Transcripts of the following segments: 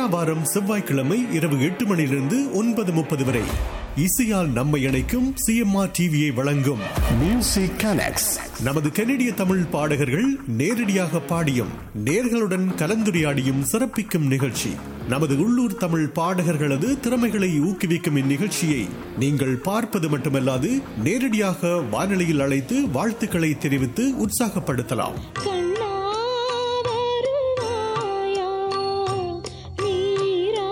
வாரம் செவ்வாய்க்கிழமை இரவு எட்டு மணியிலிருந்து ஒன்பது முப்பது வரை இசையால் நம்மை இணைக்கும் சிஎம்ஆர் டிவியை வழங்கும் மியூசிக் கனெக்ட்ஸ் நமது கனடிய தமிழ் பாடகர்கள் நேரடியாக பாடியும் நேர்களுடன் கலந்துரையாடியும் சிறப்பிக்கும் நிகழ்ச்சி நமது உள்ளூர் தமிழ் பாடகர்களது திறமைகளை ஊக்குவிக்கும் இந்நிகழ்ச்சியை நீங்கள் பார்ப்பது மட்டுமல்லாது நேரடியாக வானொலியில் அழைத்து வாழ்த்துக்களை தெரிவித்து உற்சாகப்படுத்தலாம் கண்ணா வருவாயா நீரா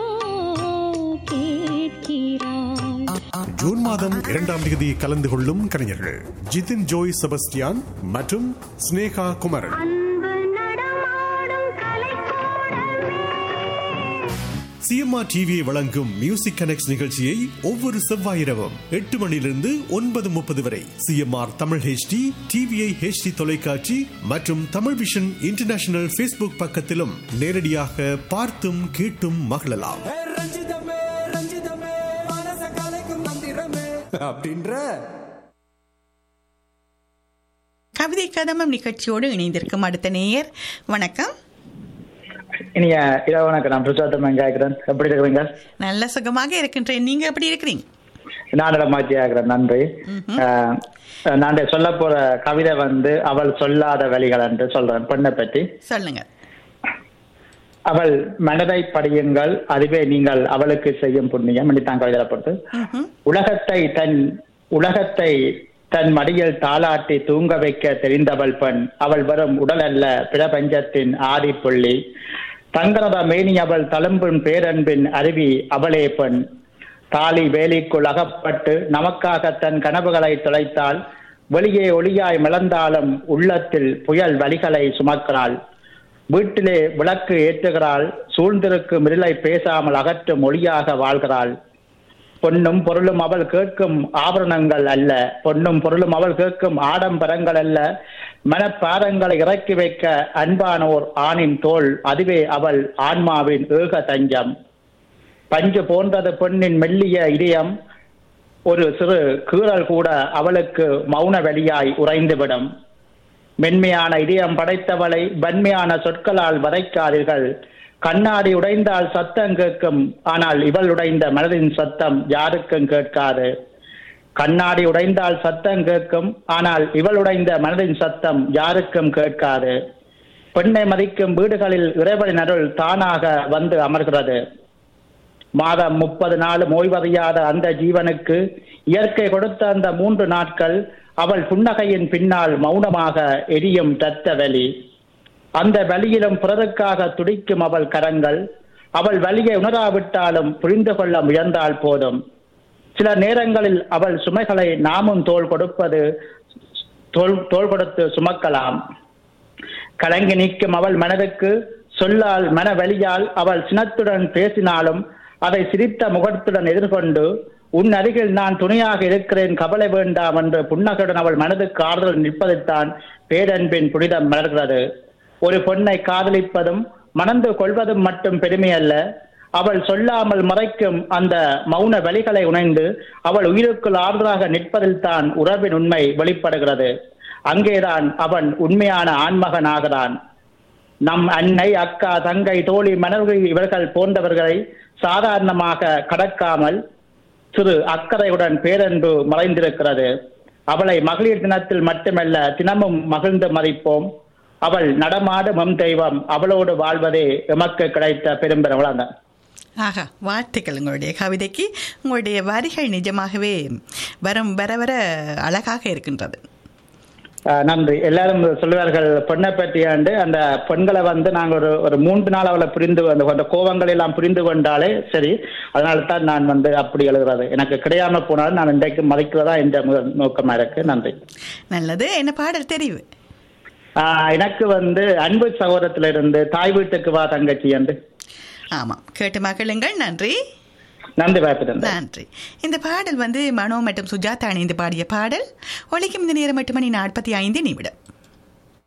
கேட்கிறாய் ஜூன் மாதம் இரண்டாம் தேதி கலந்து கொள்ளும் கலைஞர்கள் ஜிதின் ஜோய் செபஸ்டியான் மற்றும் ஸ்னேகா குமரன் அன்பு நடமாடும் கலைக்கூடமே சிஎம்ஆர் டிவியை வழங்கும் மியூசிக் கனெக்ட் நிகழ்ச்சியை ஒவ்வொரு செவ்வாய் இரவும் எட்டு மணியிலிருந்து ஒன்பது முப்பது வரை CMR Tamil HD TVI HD தொலைக்காட்சி மற்றும் தமிழ் விஷன் இன்டர்நேஷனல் ஃபேஸ்புக் பக்கத்திலும் நேரடியாக பார்த்தும் கேட்டும் மகிழலாம் ஏ ரஞ்சிதமே ரஞ்சிதமே மனச கலைக்கும் மந்திரமே அப்படின்ற கவிதை கதமம் நிகழ்ச்சியோடு இணைந்திருக்கும் அடுத்த நேயர் வணக்கம் இனிய இரவு வணக்கம் நான் பிரசாத்தம் கேட்கிறேன் எப்படி இருக்கிறீங்க நல்ல சுகமாக இருக்கின்றேன் நீங்க எப்படி இருக்கிறீங்க நான் மாற்றி ஆகிறேன் நன்றி அஹ், நான் சொல்ல போற கவிதை வந்து அவள் சொல்லாத வழிகள் என்று சொல்றேன் பெண்ணை பற்றி சொல்லுங்க அவள் மனதை படியுங்கள் அதுவே நீங்கள் அவளுக்கு செய்யும் புண்ணியம் தான் கவிதை போட்டு ம்ஹும். உலகத்தை தன் உலகத்தை தன் மடியில் தாளாட்டி தூங்க வைக்க தெரிந்தவள் பெண் அவள் வரும் உடல் அல்ல பிரபஞ்சத்தின் ஆதிப்புள்ளி தங்கரத மேனி அவள் தழும்பும் பேரன்பின் அருவி அவளே பெண் தாலி வேலிக்குள் அகப்பட்டு நமக்காக தன் கனவுகளை தொலைத்தால் வெளியே ஒளியாய் மிளந்தாலும் உள்ளத்தில் புயல் வலிகளை சுமக்கிறாள் வீட்டிலே விளக்கு ஏற்றுகிறாள் சூழ்ந்திருக்கும் இருளை பேசாமல் அகற்றும் ஒளியாக வாழ்கிறாள் பொன்னும் பொருளும் அவள் கேட்கும் ஆபரணங்கள் அல்ல பொன்னும் பொருளும் அவள் கேட்கும் ஆடம்பரங்கள் அல்ல மனப்பாரங்களை இறக்கி வைக்க அன்பானோர் ஆணின் தோள் அதுவே அவள் ஆன்மாவின் ஏக தஞ்சம் பஞ்சு போன்றது பெண்ணின் மெல்லிய இதயம் ஒரு சிறு கீறல் கூட அவளுக்கு மௌன வெளியாய் உறைந்துவிடும் மென்மையான இதயம் படைத்தவளை வன்மையான சொற்களால் வதைக்காதீர்கள் கண்ணாடி உடைந்தால் சத்தம் கேட்கும் ஆனால் இவள் உடைந்த மனதின் சத்தம் யாருக்கும் கேட்காது கண்ணாடி உடைந்தால் சத்தம் கேட்கும் ஆனால் இவள் உடைந்த மனதின் சத்தம் யாருக்கும் கேட்காது பெண்ணை மதிக்கும் வீடுகளில் இறைவனின் அருள் தானாக வந்து அமர்கிறது மாதம் முப்பது நாளும் ஓய்வறியாத அந்த ஜீவனுக்கு இயற்கை கொடுத்த அந்த மூன்று நாட்கள் அவள் புன்னகையின் பின்னால் மௌனமாக எரியும் இரத்த வலி அந்த வலியிலும் பிறருக்காக துடிக்கும் அவள் கரங்கள் அவள் வலியை உணராவிட்டாலும் புரிந்து கொள்ள முயன்றால் போதும் சில நேரங்களில் அவள் சுமைகளை நாமும் தோள் கொடுப்பது தோள் தோள் கொடுத்து சுமக்கலாம் கலங்கி நிற்கும் அவள் மனதுக்கு சொல்லால் மன வலியால் அவள் சினத்துடன் பேசினாலும் அதை சிரித்த முகத்துடன் எதிர்கொண்டு உன் அருகில் நான் துணையாக இருக்கிறேன் கவலை வேண்டாம் என்று புன்னகையுடன் அவள் மனதுக்கு ஆறுதல் நிற்பதைத்தான் பேரன்பின் புனிதம் மலர்கிறது ஒரு பெண்ணை காதலிப்பதும் மணந்து கொள்வதும் மட்டும் பெருமை அல்ல அவள் சொல்லாமல் மறைக்கும் அந்த மௌன வழிகளை உணர்ந்து அவள் உயிருக்குள் ஆறுதலாக நிற்பதில் தான் உறவின் உண்மை வெளிப்படுகிறது அங்கேதான் அவன் உண்மையான ஆண்மகன் ஆகிறான் நம் அன்னை அக்கா தங்கை தோழி மனைவி இவர்கள் போன்றவர்களை சாதாரணமாக கடக்காமல் சிறு அக்கறையுடன் பேரன்பு மறைந்திருக்கிறது அவளை மகளிர் தினத்தில் மட்டுமல்ல தினமும் மகிழ்ந்து மதிப்போம் அவள் நடமாடும் எம் தெய்வம் அவளோடு வாழ்வதே எமக்கு கிடைத்த பெரும்பெருவளங்க ஆகா வாழ்த்துக்கள் உங்களுடைய கவிதைக்கு உங்களுடைய வரிகள் நிஜமாகவே வரம் வர வர அழகாக இருக்கின்றது அஹ் நன்றி எல்லாரும் சொல்லுவார்கள் பெண்ணை பற்றியாண்டு அந்த பெண்களை வந்து நாங்கள் ஒரு ஒரு மூன்று நாள் அவளை புரிந்து அந்த அந்த கோபங்களை எல்லாம் புரிந்து கொண்டாலே சரி அதனால தான் நான் வந்து அப்படி எழுதுறது எனக்கு கிடையாம போனாலும் நான் இன்றைக்கு மதிக்கிறதா என்ற முதல் நோக்கமா இருக்கு நன்றி நல்லது என்ன பாடல் தெரிவு ஆஹ் எனக்கு வந்து அன்பு சகோதரத்திலிருந்து தாய் வீட்டுக்கு வா தங்கச்சி என்று ஆமாம் கேட்டு மகிழுங்கள் நன்றி நன்றி வாய்ப்பு நன்றி இந்த பாடல் வந்து மனோ மற்றும் சுஜாதா இணைந்து பாடிய பாடல் ஒலிக்கும் இந்த நேரம் எட்டு மணி நாற்பத்தி ஐந்து நிமிடம்